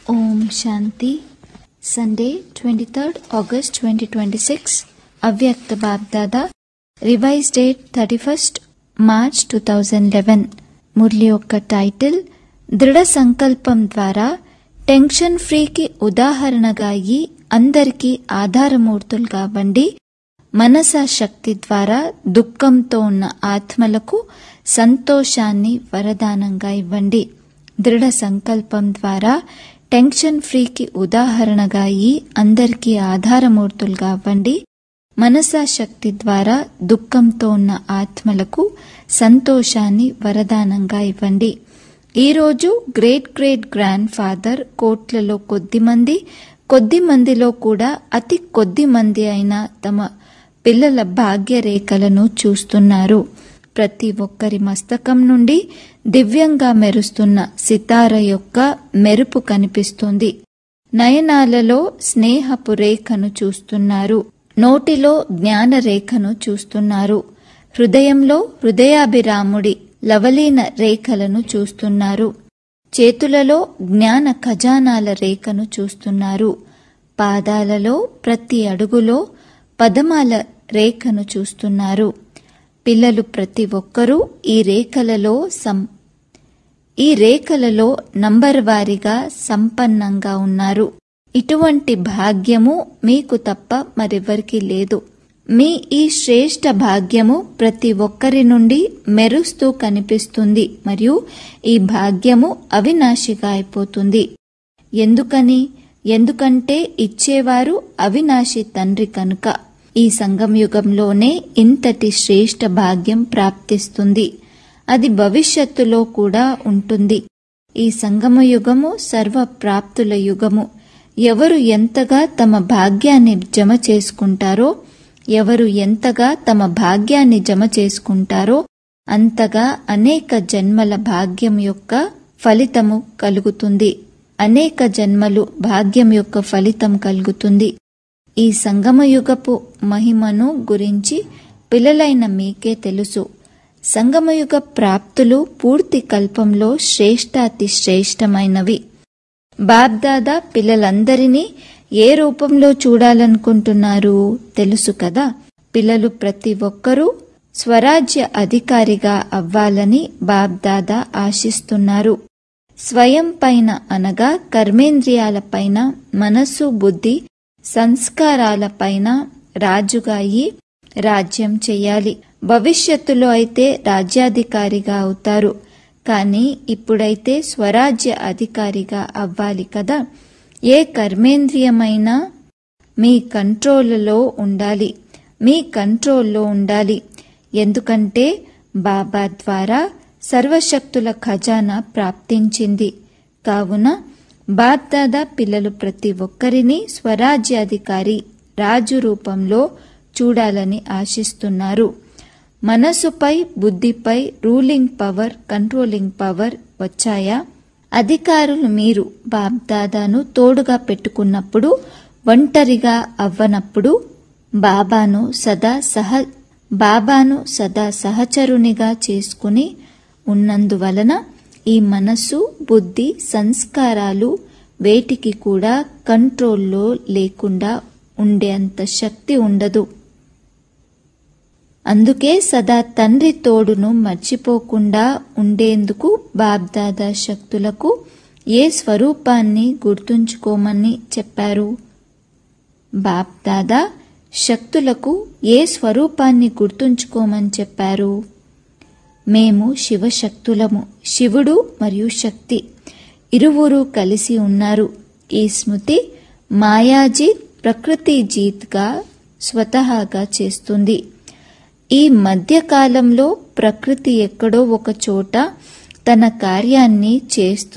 ఓం శాంతి Sunday twenty third August twenty twenty six Avyakt Bapdada revise date thirty first March two thousand eleven Murli యొక్క title దృఢ సంకల్పం ద్వారా tension ఫ్రీకి ఉదాహరణగా అయ్యి అందరికీ ఆధారమూర్తులుగా అవ్వండి మనస శక్తి ద్వారా దుఃఖంతో ఉన్న ఆత్మలకు సంతోషాన్ని వరదానంగా ఇవ్వండి దృఢ సంకల్పం ద్వారా టెన్షన్ ఫ్రీకి ఉదాహరణగా అయ్యి అందరికీ ఆధారమూర్తులుగా అవ్వండి మనసా శక్తి ద్వారా దుఃఖంతో ఉన్న ఆత్మలకు సంతోషాన్ని వరదానంగా ఇవ్వండి ఈరోజు గ్రేట్ గ్రేట్ గ్రాండ్ ఫాదర్ కోట్లలో కొద్ది మంది కొద్ది మందిలో కూడా అతి కొద్ది మంది అయిన తమ పిల్లల భాగ్య రేఖలను చూస్తున్నారు ప్రతి ఒక్కరి మస్తకం నుండి దివ్యంగా మెరుస్తున్న సితార యొక్క మెరుపు కనిపిస్తుంది నయనాలలో స్నేహపు రేఖను చూస్తున్నారు నోటిలో జ్ఞాన రేఖను చూస్తున్నారు హృదయంలో హృదయాభిరాముడి లవలీన రేఖలను చూస్తున్నారు చేతులలో జ్ఞాన ఖజానాల రేఖను చూస్తున్నారు పాదాలలో ప్రతి అడుగులో పదమాల రేఖను చూస్తున్నారు పిల్లలు ప్రతి ఒక్కరూ ఈ రేఖలలో సం ఈ రేఖలలో నంబర్ వారీగా సంపన్నంగా ఉన్నారు ఇటువంటి భాగ్యము మీకు తప్ప మరెవ్వరికీ లేదు మీ ఈ శ్రేష్ట భాగ్యము ప్రతి ఒక్కరి నుండి మెరుస్తూ కనిపిస్తుంది మరియు ఈ భాగ్యము అవినాశిగా అయిపోతుంది ఎందుకని ఎందుకంటే ఇచ్చేవారు అవినాశి తండ్రి కనుక ఈ సంగమయుగంలోనే ఇంతటి శ్రేష్ట భాగ్యం ప్రాప్తిస్తుంది అది భవిష్యత్తులో కూడా ఉంటుంది ఈ సంగమయుగము సర్వ ప్రాప్తుల యుగము ఎవరు ఎంతగా తమ భాగ్యాన్ని జమ చేసుకుంటారో ఎవరు ఎంతగా తమ భాగ్యాన్ని జమ చేసుకుంటారో అంతగా అనేక జన్మల భాగ్యం యొక్క ఫలితము కలుగుతుంది అనేక జన్మలు భాగ్యం యొక్క ఫలితం కలుగుతుంది ఈ సంగమయుగపు మహిమను గురించి పిల్లలైన మీకే తెలుసు సంగమయుగ ప్రాప్తులు పూర్తి కల్పంలో శ్రేష్టాతి శ్రేష్టమైనవి బాబ్దాదా పిల్లలందరినీ ఏ రూపంలో చూడాలనుకుంటున్నారు తెలుసు కదా పిల్లలు ప్రతి ఒక్కరూ స్వరాజ్య అధికారిగా అవ్వాలని బాబ్దాదా ఆశిస్తున్నారు స్వయం పైన అనగా కర్మేంద్రియాలపైన మనస్సు బుద్ధి సంస్కారాలపైన రాజుగా అయి రాజ్యం చెయ్యాలి భవిష్యత్తులో అయితే రాజ్యాధికారిగా అవుతారు కానీ ఇప్పుడైతే స్వరాజ్య అధికారిగా అవ్వాలి కదా ఏ కర్మేంద్రియమైనా మీ కంట్రోల్లో ఉండాలి మీ కంట్రోల్లో ఉండాలి ఎందుకంటే బాబా ద్వారా సర్వశక్తుల ఖజానా ప్రాప్తించింది కావున బాప్దాదా పిల్లలు ప్రతి ఒక్కరిని స్వరాజ్యాధికారి రాజు రూపంలో చూడాలని ఆశిస్తున్నారు మనసుపై బుద్ధిపై రూలింగ్ పవర్ కంట్రోలింగ్ పవర్ వచ్చాయా అధికారులు మీరు బాబ్దాదాను తోడుగా పెట్టుకున్నప్పుడు ఒంటరిగా అవ్వనప్పుడు బాబాను సదా సహ బాబాను సదా సహచరునిగా చేసుకుని ఉన్నందువలన ఈ మనస్సు బుద్ధి సంస్కారాలు వేటికి కూడా కంట్రోల్లో లేకుండా ఉండేంత శక్తి ఉండదు అందుకే సదా తండ్రి తోడును మర్చిపోకుండా ఉండేందుకు బాబ్దాదా శక్తులకు ఏ స్వరూపాన్ని గుర్తుంచుకోమని చెప్పారు బాబ్దాదా శక్తులకు ఏ స్వరూపాన్ని గుర్తుంచుకోమని చెప్పారు మేము శివశక్తులము శివుడు మరియు శక్తి ఇరువురు కలిసి ఉన్నారు ఈ స్మృతి మాయాజీ ప్రకృతి జీత్గా స్వతహాగా చేస్తుంది ఈ మధ్యకాలంలో ప్రకృతి ఎక్కడో ఒక చోట తన కార్యాన్ని చేస్తూ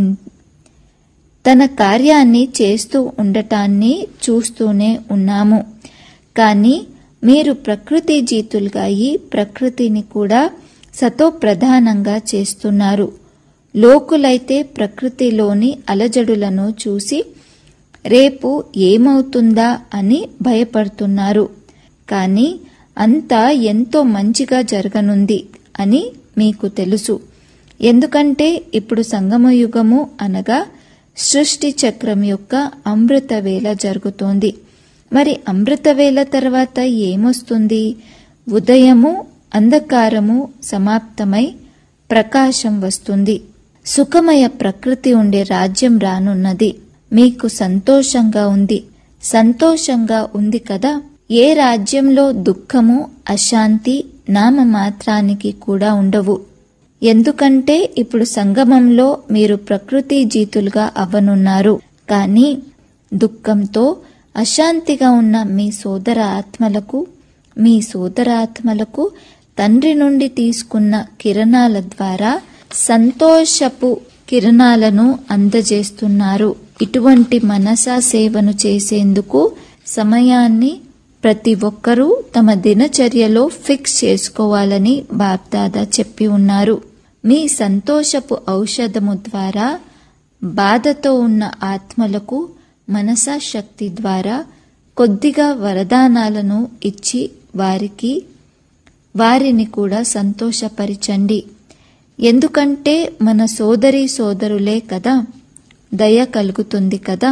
తన కార్యాన్ని చేస్తూ ఉండటాన్ని చూస్తూనే ఉన్నాము కానీ మీరు ప్రకృతి జీతులుగా అయి ప్రకృతిని కూడా సతో ప్రధానంగా చేస్తున్నారు లోకులైతే ప్రకృతిలోని అలజడులను చూసి రేపు ఏమవుతుందా అని భయపడుతున్నారు కానీ అంతా ఎంతో మంచిగా జరగనుంది అని మీకు తెలుసు ఎందుకంటే ఇప్పుడు సంగమయుగము అనగా సృష్టి చక్రం యొక్క అమృత వేళ జరుగుతోంది మరి అమృత వేళ తర్వాత ఏమొస్తుంది ఉదయము అంధకారము సమాప్తమై ప్రకాశం వస్తుంది సుఖమయ ప్రకృతి ఉండే రాజ్యం రానున్నది మీకు సంతోషంగా ఉంది సంతోషంగా ఉంది కదా ఏ రాజ్యంలో దుఃఖము అశాంతి నామమాత్రానికి కూడా ఉండవు ఎందుకంటే ఇప్పుడు సంగమంలో మీరు ప్రకృతి జీతులుగా అవ్వనున్నారు కానీ దుఃఖంతో అశాంతిగా ఉన్న మీ సోదర ఆత్మలకు మీ సోదర ఆత్మలకు తండ్రి నుండి తీసుకున్న కిరణాల ద్వారా సంతోషపు కిరణాలను అందజేస్తున్నారు ఇటువంటి మనసా సేవను చేసేందుకు సమయాన్ని ప్రతి ఒక్కరూ తమ దినచర్యలో ఫిక్స్ చేసుకోవాలని బాప్దాదా చెప్పి ఉన్నారు మీ సంతోషపు ఔషధము ద్వారా బాధతో ఉన్న ఆత్మలకు మనసా శక్తి ద్వారా కొద్దిగా వరదానాలను ఇచ్చి వారికి వారిని కూడా సంతోషపరిచండి ఎందుకంటే మన సోదరి సోదరులే కదా దయ కలుగుతుంది కదా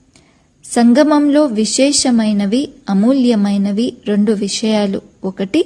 సంగమంలో విశేషమైనవి అమూల్యమైనవి రెండు విషయాలు ఒకటి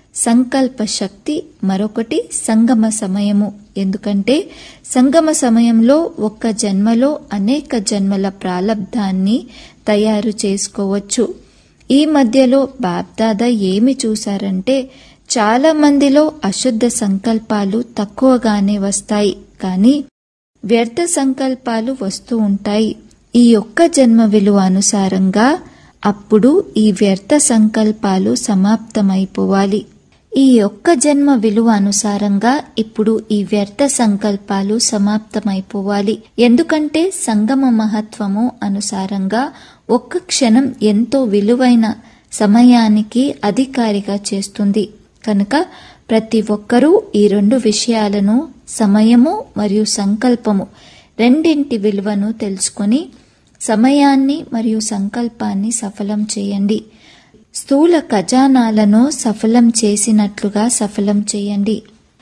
సంకల్ప శక్తి మరొకటి సంగమ సమయము ఎందుకంటే సంగమ సమయంలో ఒక్క జన్మలో అనేక జన్మల ప్రాలబ్ధాన్ని తయారు చేసుకోవచ్చు ఈ మధ్యలో బాబ్దాదా ఏమి చూశారంటే చాలా మందిలో అశుద్ధ సంకల్పాలు తక్కువగానే వస్తాయి కానీ వ్యర్థ సంకల్పాలు వస్తూ ఉంటాయి ఈ ఒక్క జన్మ విలువ అనుసారంగా అప్పుడు ఈ వ్యర్థ సంకల్పాలు సమాప్తమైపోవాలి ఈ ఒక్క జన్మ విలువ అనుసారంగా ఇప్పుడు ఈ వ్యర్థ సంకల్పాలు సమాప్తమైపోవాలి ఎందుకంటే సంగమ మహత్వము అనుసారంగా ఒక్క క్షణం ఎంతో విలువైన సమయానికి అధికారిగా చేస్తుంది కనుక ప్రతి ఒక్కరూ ఈ రెండు విషయాలను సమయము మరియు సంకల్పము రెండింటి విలువను తెలుసుకొని సమయాన్ని మరియు సంకల్పాన్ని సఫలం చేయండి స్థూల ఖజానాలను సఫలం చేసినట్లుగా సఫలం చేయండి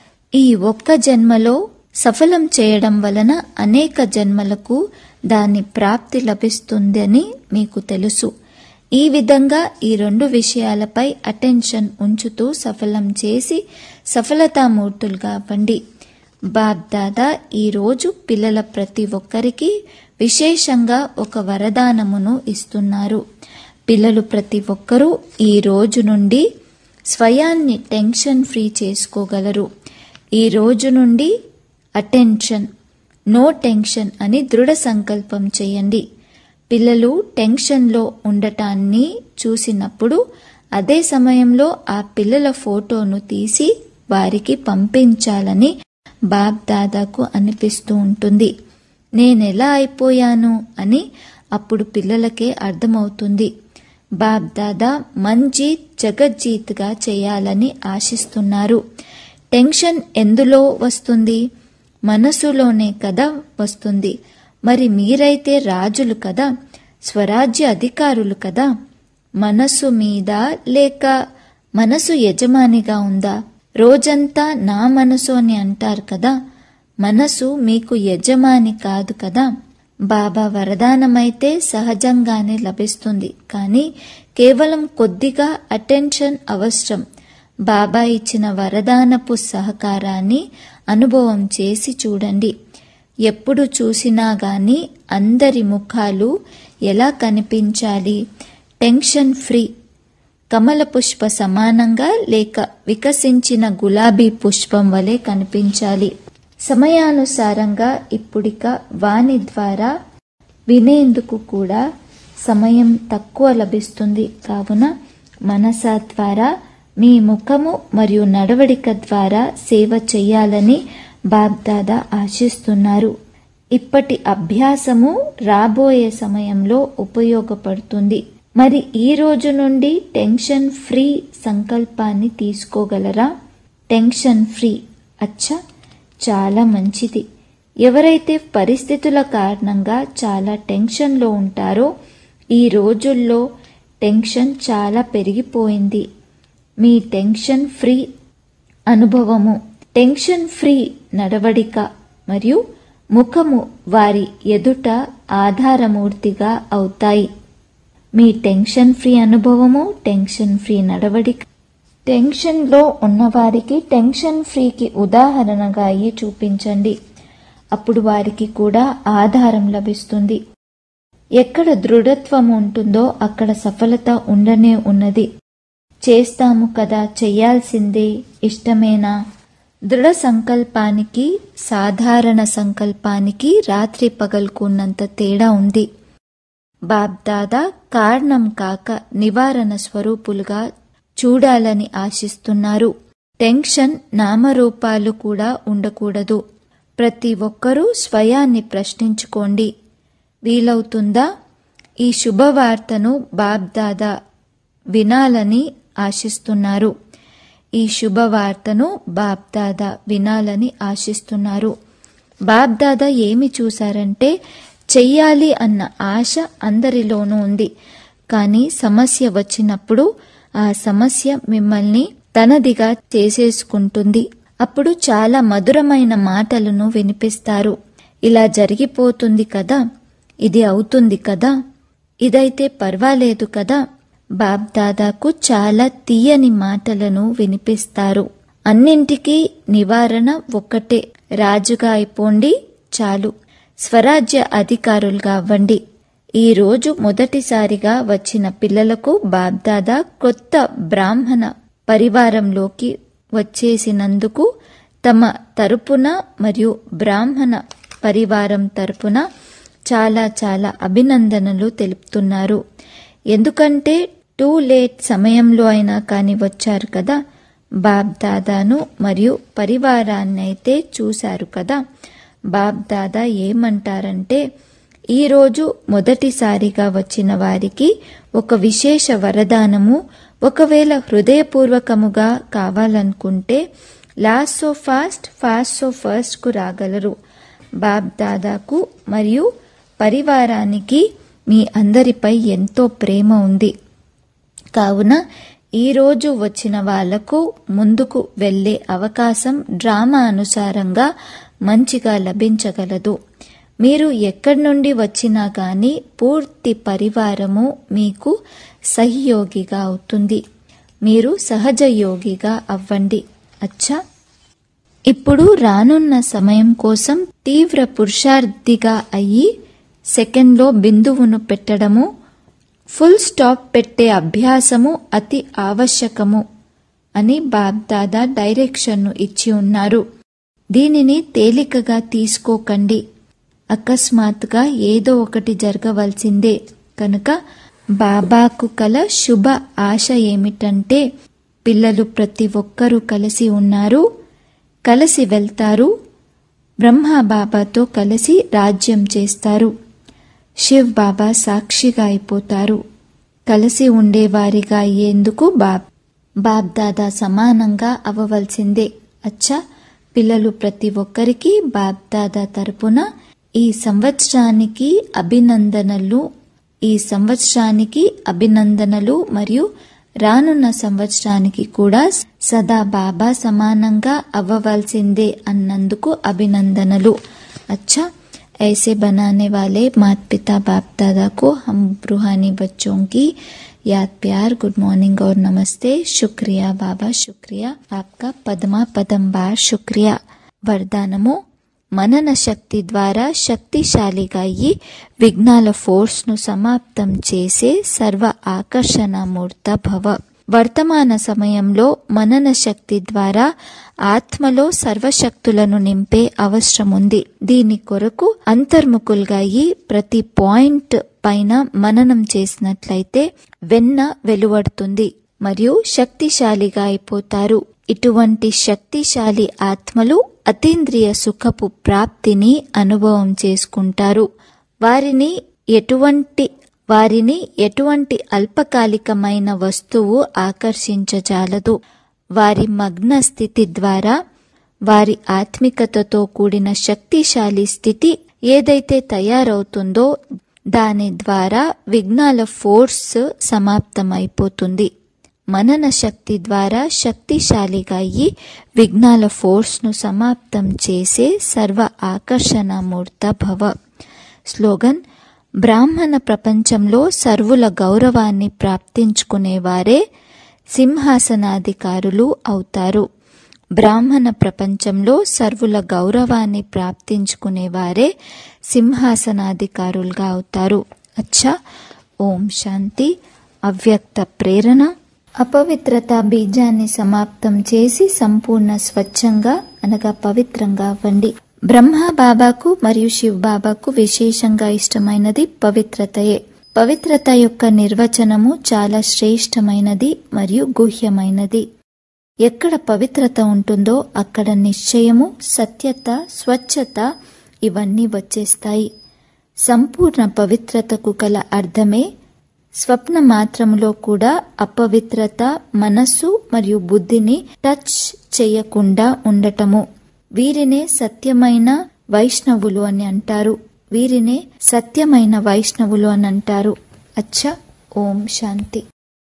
ఈ ఒక్క జన్మలో సఫలం చేయడం వలన అనేక జన్మలకు దాని ప్రాప్తి లభిస్తుందని మీకు తెలుసు ఈ విధంగా ఈ రెండు విషయాలపై అటెన్షన్ ఉంచుతూ సఫలం చేసి సఫలతామూర్తులుగా అవ్వండి బాబ్దాదా ఈరోజు పిల్లల ప్రతి ఒక్కరికి విశేషంగా ఒక వరదానమును ఇస్తున్నారు పిల్లలు ప్రతి ఒక్కరూ ఈ రోజు నుండి స్వయాన్ని టెన్షన్ ఫ్రీ చేసుకోగలరు ఈ రోజు నుండి అటెన్షన్ నో టెన్షన్ అని దృఢ సంకల్పం చేయండి పిల్లలు టెన్షన్లో ఉండటాన్ని చూసినప్పుడు అదే సమయంలో ఆ పిల్లల ఫోటోను తీసి వారికి పంపించాలని బాబ్ దాదాకు అనిపిస్తూ ఉంటుంది నేనెలా అయిపోయాను అని అప్పుడు పిల్లలకే అర్థమవుతుంది బాబ్ దాదా మంజీత్ జగజ్జీత్గా చేయాలని ఆశిస్తున్నారు టెన్షన్ ఎందులో వస్తుంది మనసులోనే కదా వస్తుంది మరి మీరైతే రాజులు కదా స్వరాజ్య అధికారులు కదా మనసు మీద లేక మనసు యజమానిగా ఉందా రోజంతా నా మనసు అని అంటారు కదా మనసు మీకు యజమాని కాదు కదా బాబా వరదానమైతే సహజంగానే లభిస్తుంది కానీ కేవలం కొద్దిగా అటెన్షన్ అవసరం బాబా ఇచ్చిన వరదానపు సహకారాన్ని అనుభవం చేసి చూడండి ఎప్పుడు చూసినా గాని అందరి ముఖాలు ఎలా కనిపించాలి టెన్షన్ ఫ్రీ కమల పుష్ప సమానంగా లేక వికసించిన గులాబీ పుష్పం వలె కనిపించాలి సమయానుసారంగా ఇప్పుడిక వాణి ద్వారా వినేందుకు కూడా సమయం తక్కువ లభిస్తుంది కావున మనసా ద్వారా మీ ముఖము మరియు నడవడిక ద్వారా సేవ చేయాలని బాబ్దాదా ఆశిస్తున్నారు ఇప్పటి అభ్యాసము రాబోయే సమయంలో ఉపయోగపడుతుంది మరి ఈ రోజు నుండి టెన్షన్ ఫ్రీ సంకల్పాన్ని తీసుకోగలరా టెన్షన్ ఫ్రీ అచ్చా చాలా మంచిది ఎవరైతే పరిస్థితుల కారణంగా చాలా టెన్షన్లో ఉంటారో ఈ రోజుల్లో టెన్షన్ చాలా పెరిగిపోయింది మీ టెన్షన్ ఫ్రీ అనుభవము టెన్షన్ ఫ్రీ నడవడిక మరియు ముఖము వారి ఎదుట ఆధారమూర్తిగా అవుతాయి మీ టెన్షన్ ఫ్రీ అనుభవము టెన్షన్ ఫ్రీ నడవడిక టెన్షన్లో ఉన్నవారికి టెన్షన్ ఫ్రీకి ఉదాహరణగా అయ్యి చూపించండి అప్పుడు వారికి కూడా ఆధారం లభిస్తుంది ఎక్కడ దృఢత్వం ఉంటుందో అక్కడ సఫలత ఉండనే ఉన్నది చేస్తాము కదా చెయ్యాల్సిందే ఇష్టమేనా దృఢ సంకల్పానికి సాధారణ సంకల్పానికి రాత్రి పగలుకున్నంత తేడా ఉంది బాబ్దాదా కారణం కాక నివారణ స్వరూపులుగా చూడాలని ఆశిస్తున్నారు టెన్షన్ నామరూపాలు కూడా ఉండకూడదు ప్రతి ఒక్కరూ స్వయాన్ని ప్రశ్నించుకోండి వీలవుతుందా ఈ శుభవార్తను బాబ్దాదా వినాలని ఆశిస్తున్నారు ఈ శుభవార్తను బాబ్దాదా వినాలని ఆశిస్తున్నారు బాబ్దాదా ఏమి చూశారంటే చెయ్యాలి అన్న ఆశ అందరిలోనూ ఉంది కానీ సమస్య వచ్చినప్పుడు ఆ సమస్య మిమ్మల్ని తనదిగా చేసేసుకుంటుంది అప్పుడు చాలా మధురమైన మాటలను వినిపిస్తారు ఇలా జరిగిపోతుంది కదా ఇది అవుతుంది కదా ఇదైతే పర్వాలేదు కదా బాబ్దాదాకు చాలా తీయని మాటలను వినిపిస్తారు అన్నింటికీ నివారణ ఒక్కటే రాజుగా అయిపోండి చాలు స్వరాజ్య అధికారులుగా అవ్వండి ఈ రోజు మొదటిసారిగా వచ్చిన పిల్లలకు బాబ్దాదా కొత్త బ్రాహ్మణ పరివారంలోకి వచ్చేసినందుకు తమ తరపున మరియు బ్రాహ్మణ పరివారం తరపున చాలా చాలా అభినందనలు తెలుపుతున్నారు ఎందుకంటే టూ లేట్ సమయంలో అయినా కానీ వచ్చారు కదా బాబ్ దాదాను మరియు పరివారాన్ని అయితే చూశారు కదా బాబ్ దాదా ఏమంటారంటే ఈరోజు మొదటిసారిగా వచ్చిన వారికి ఒక విశేష వరదానము ఒకవేళ హృదయపూర్వకముగా కావాలనుకుంటే last so fast fast so first కు రాగలరు బాబ్ దాదాకు మరియు పరివారానికి మీ అందరిపై ఎంతో ప్రేమ ఉంది కావున ఈరోజు వచ్చిన వాళ్లకు ముందుకు వెళ్లే అవకాశం డ్రామా అనుసారంగా మంచిగా లభించగలదు మీరు ఎక్కడి నుండి వచ్చినా గాని పూర్తి పరివారము మీకు సహయోగిగా అవుతుంది మీరు సహజ యోగిగా అవ్వండి అచ్చా ఇప్పుడు రానున్న సమయం కోసం తీవ్ర పురుషార్థిగా అయ్యి సెకండ్లో బిందువును పెట్టడము ఫుల్ స్టాప్ పెట్టే అభ్యాసము అతి ఆవశ్యకము అని బాబ్దాదా డైరెక్షన్ను ఇచ్చి ఉన్నారు దీనిని తేలికగా తీసుకోకండి అకస్మాత్తుగా ఏదో ఒకటి జరగవలసిందే కనుక బాబాకు కల శుభ ఆశ ఏమిటంటే పిల్లలు ప్రతి ఒక్కరూ కలిసి ఉన్నారు కలిసి వెళ్తారు బ్రహ్మ బాబాతో కలిసి రాజ్యం చేస్తారు శివ్ బాబా సాక్షిగా అయిపోతారు కలిసి ఉండేవారిగా అయ్యేందుకు బాబ్ బాబ్దాదా సమానంగా అవ్వవలసిందే అచ్చా పిల్లలు ప్రతి ఒక్కరికి బాబ్దాదా తరపున ఈ సంవత్సరానికి అభినందనలు ఈ సంవత్సరానికి అభినందనలు మరియు రానున్న సంవత్సరానికి కూడా సదా బాబా సమానంగా అవ్వవలసిందే అన్నందుకు అభినందనలు अच्छा ऐसे बनाने वाले माता पिता बाप दादा को हम रूहानी बच्चों की याद प्यार गुड मॉर्निंग और नमस्ते शुक्रिया बाबा शुक्रिया आपका पद्मा पदम बार शुक्रिया వరదానము మనన శక్తి ద్వారా శక్తిశాలిగా అయ్యి విఘ్నాల ఫోర్స్ను సమాప్తం చేసే సర్వ ఆకర్షణ మూర్త భవ వర్తమాన సమయంలో మనన శక్తి ద్వారా ఆత్మలో సర్వశక్తులను నింపే అవసరం ఉంది దీని కొరకు అంతర్ముఖులుగా అయి ప్రతి పాయింట్ పైన మననం చేసినట్లయితే వెన్న వెలువడుతుంది మరియు శక్తిశాలిగా అయిపోతారు ఇటువంటి శక్తిశాలి ఆత్మలు అతీంద్రియ సుఖపు ప్రాప్తిని అనుభవం చేసుకుంటారు వారిని ఎటువంటి వారిని ఎటువంటి అల్పకాలికమైన వస్తువు ఆకర్షించజాలదు వారి మగ్న స్థితి ద్వారా వారి ఆత్మికతతో కూడిన శక్తిశాలి స్థితి ఏదైతే తయారవుతుందో దాని ద్వారా విఘ్నాల ఫోర్స్ సమాప్తమైపోతుంది మనన శక్తి ద్వారా శక్తిశాలిగా అయ్యి విఘ్నాల ఫోర్స్ను సమాప్తం చేసే సర్వ ఆకర్షణమూర్త భవ స్లోగన్ బ్రాహ్మణ ప్రపంచంలో సర్వుల గౌరవాన్ని ప్రాప్తించుకునేవారే సింహాసనాధికారులు అవుతారు బ్రాహ్మణ ప్రపంచంలో సర్వుల గౌరవాన్ని ప్రాప్తించుకునేవారే సింహాసనాధికారులుగా అవుతారు అచ్చా ఓం శాంతి అవ్యక్త ప్రేరణ అపవిత్రత బీజాన్ని సమాప్తం చేసి సంపూర్ణ స్వచ్ఛంగా అనగా పవిత్రంగా అవ్వండి బ్రహ్మ బాబాకు మరియు శివ్ బాబాకు విశేషంగా ఇష్టమైనది పవిత్రతయే పవిత్రత యొక్క నిర్వచనము చాలా శ్రేష్టమైనది మరియు గుహ్యమైనది ఎక్కడ పవిత్రత ఉంటుందో అక్కడ నిశ్చయము సత్యత స్వచ్ఛత ఇవన్నీ వచ్చేస్తాయి సంపూర్ణ పవిత్రతకు గల అర్థమే స్వప్న మాత్రములో కూడా అపవిత్రత మనస్సు మరియు బుద్ధిని టచ్ చేయకుండా ఉండటము వీరినే సత్యమైన వైష్ణవులు అని అంటారు వీరినే సత్యమైన వైష్ణవులు అని అంటారు అచ్చా ఓం శాంతి